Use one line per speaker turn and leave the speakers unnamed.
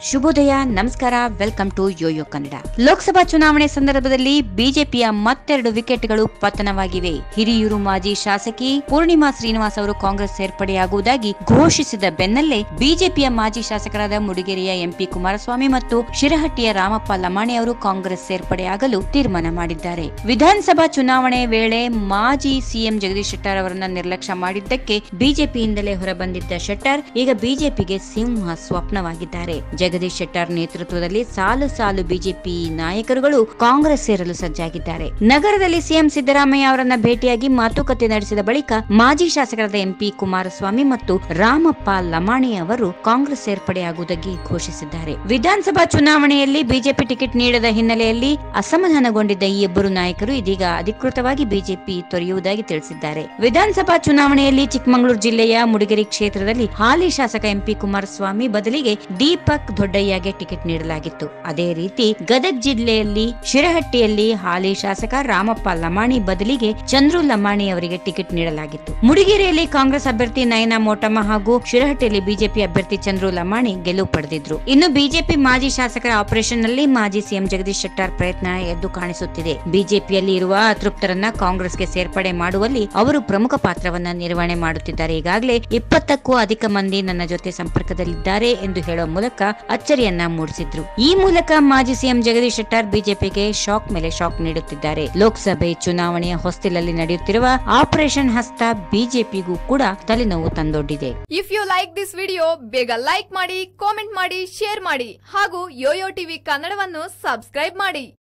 ಶುಭೋದಯ ನಮಸ್ಕಾರ welcome to YoYo Kannada Lok Sabha ಚುನಾವಣೆ ಸಂದರ್ಭದಲ್ಲಿ ಬಿಜೆಪಿಯ ಮತ್ತೆರಡು ವಿಕೆಟ್ಗಳು ಪತನವಾಗಿವೆ ಹಿರಿಯೂರು ಮಾಜಿ ಶಾಸಕಿ ಪೂರ್ಣಿಮಾ ಶ್ರೀನಿವಾಸ್ ಅವರು ಕಾಂಗ್ರೆಸ್ ಸೇರ್ಪಡೆಯಾಗುವುದಾಗಿ ಘೋಷಿಸಿದ ಬೆನ್ನಲ್ಲೇ ಬಿಜೆಪಿಯ ಮಾಜಿ ಶಾಸಕರಾದ ಮುಡಿಗೆರೆಯ ಎಂಪಿ ಕುಮಾರಸ್ವಾಮಿ ಮತ್ತು ಶಿರಹಟ್ಟಿಯ ರಾಮಪ್ಪ ಲಮಾಣಿ ಅವರು ಕಾಂಗ್ರೆಸ್ ಸೇರ್ಪಡೆಯಾಗಲು ತೀರ್ಮಾನ ಮಾಡಿದ್ದಾರೆ ವಿಧಾನಸಭಾ ಚುನಾವಣೆ ವೇಳೆ ಮಾಜಿ ಸಿಎಂ ಜಗದೀಶ್ ಶೆಟ್ಟರ್ ಅವರನ್ನ ನಿರ್ಲಕ್ಷ್ಯ ಮಾಡಿದ್ದಕ್ಕೆ ಬಿಜೆಪಿಯಿಂದಲೇ ಹೊರಬಂದಿದ್ದ ಶೆಟ್ಟರ್ ಈಗ ಬಿಜೆಪಿಗೆ ಸಿಂಹ ಸ್ವಪ್ನವಾಗಿದ್ದಾರೆ ಜಗದೀಶ್ ಶೆಟ್ಟರ್ ನೇತೃತ್ವದಲ್ಲಿ ಸಾಲು ಸಾಲು ಬಿಜೆಪಿ ನಾಯಕರುಗಳು ಕಾಂಗ್ರೆಸ್ ಸೇರಲು ಸಜ್ಜಾಗಿದ್ದಾರೆ ನಗರದಲ್ಲಿ ಸಿಎಂ ಸಿದ್ದರಾಮಯ್ಯ ಅವರನ್ನ ಭೇಟಿಯಾಗಿ ಮಾತುಕತೆ ನಡೆಸಿದ ಬಳಿಕ ಮಾಜಿ ಶಾಸಕರಾದ ಎಂಪಿ ಕುಮಾರಸ್ವಾಮಿ ಮತ್ತು ರಾಮಪ್ಪ ಲಮಾಣಿ ಅವರು ಕಾಂಗ್ರೆಸ್ ಸೇರ್ಪಡೆಯಾಗುವುದಾಗಿ ಘೋಷಿಸಿದ್ದಾರೆ ವಿಧಾನಸಭಾ ಚುನಾವಣೆಯಲ್ಲಿ ಬಿಜೆಪಿ ಟಿಕೆಟ್ ನೀಡದ ಹಿನ್ನೆಲೆಯಲ್ಲಿ ಅಸಮಾಧಾನಗೊಂಡಿದ್ದ ಈ ಇಬ್ಬರು ನಾಯಕರು ಇದೀಗ ಅಧಿಕೃತವಾಗಿ ಬಿಜೆಪಿ ತೊರೆಯುವುದಾಗಿ ತಿಳಿಸಿದ್ದಾರೆ ವಿಧಾನಸಭಾ ಚುನಾವಣೆಯಲ್ಲಿ ಚಿಕ್ಕಮಗಳೂರು ಜಿಲ್ಲೆಯ ಮುಡಿಗೆರೆ ಕ್ಷೇತ್ರದಲ್ಲಿ ಹಾಲಿ ಶಾಸಕ ಎಂಪಿ ಕುಮಾರಸ್ವಾಮಿ ಬದಲಿಗೆ ದೀಪಕ್ ದೊಡ್ಡಯ್ಯಗೆ ಟಿಕೆಟ್ ನೀಡಲಾಗಿತ್ತು ಅದೇ ರೀತಿ ಗದಗ ಜಿಲ್ಲೆಯಲ್ಲಿ ಶಿರಹಟ್ಟಿಯಲ್ಲಿ ಹಾಲಿ ಶಾಸಕ ರಾಮಪ್ಪ ಲಮಾಣಿ ಬದಲಿಗೆ ಚಂದ್ರು ಲಮಾಣಿ ಅವರಿಗೆ ಟಿಕೆಟ್ ನೀಡಲಾಗಿತ್ತು ಮುಡಿಗೆರೆಯಲ್ಲಿ ಕಾಂಗ್ರೆಸ್ ಅಭ್ಯರ್ಥಿ ನಯನಾ ಮೋಟಮ್ಮ ಹಾಗೂ ಶಿರಹಟ್ಟಿಯಲ್ಲಿ ಬಿಜೆಪಿ ಅಭ್ಯರ್ಥಿ ಚಂದ್ರು ಲಮಾಣಿ ಗೆಲುವು ಪಡೆದಿದ್ರು ಇನ್ನು ಬಿಜೆಪಿ ಮಾಜಿ ಶಾಸಕರ ಆಪರೇಷನ್ ನಲ್ಲಿ ಮಾಜಿ ಸಿಎಂ ಜಗದೀಶ್ ಶೆಟ್ಟರ್ ಪ್ರಯತ್ನ ಎದ್ದು ಕಾಣಿಸುತ್ತಿದೆ ಬಿಜೆಪಿಯಲ್ಲಿ ಇರುವ ಅತೃಪ್ತರನ್ನ ಕಾಂಗ್ರೆಸ್ಗೆ ಸೇರ್ಪಡೆ ಮಾಡುವಲ್ಲಿ ಅವರು ಪ್ರಮುಖ ಪಾತ್ರವನ್ನ ನಿರ್ವಹಣೆ ಮಾಡುತ್ತಿದ್ದಾರೆ ಈಗಾಗಲೇ ಇಪ್ಪತ್ತಕ್ಕೂ ಅಧಿಕ ಮಂದಿ ನನ್ನ ಜೊತೆ ಸಂಪರ್ಕದಲ್ಲಿದ್ದಾರೆ ಎಂದು ಹೇಳುವ ಮೂಲಕ ಅಚ್ಚರಿಯನ್ನ ಮೂಡಿಸಿದ್ರು ಈ ಮೂಲಕ ಮಾಜಿ ಸಿಎಂ ಜಗದೀಶ್ ಶೆಟ್ಟರ್ ಬಿಜೆಪಿಗೆ ಶಾಕ್ ಮೇಲೆ ಶಾಕ್ ನೀಡುತ್ತಿದ್ದಾರೆ ಲೋಕಸಭೆ ಚುನಾವಣೆಯ ಹೊಸ್ತಿಲಲ್ಲಿ ನಡೆಯುತ್ತಿರುವ ಆಪರೇಷನ್ ಹಸ್ತ ಬಿಜೆಪಿಗೂ ಕೂಡ ತಲೆನೋವು ತಂದೊಡ್ಡಿದೆ
if you like this video ಬೇಗ ಲೈಕ್ ಮಾಡಿ ಕಾಮೆಂಟ್ ಮಾಡಿ ಶೇರ್ ಮಾಡಿ ಹಾಗೂ ಯೋಯೋ ಟಿವಿ ಕನ್ನಡವನ್ನು ಸಬ್ಸ್ಕ್ರೈಬ್ ಮಾಡಿ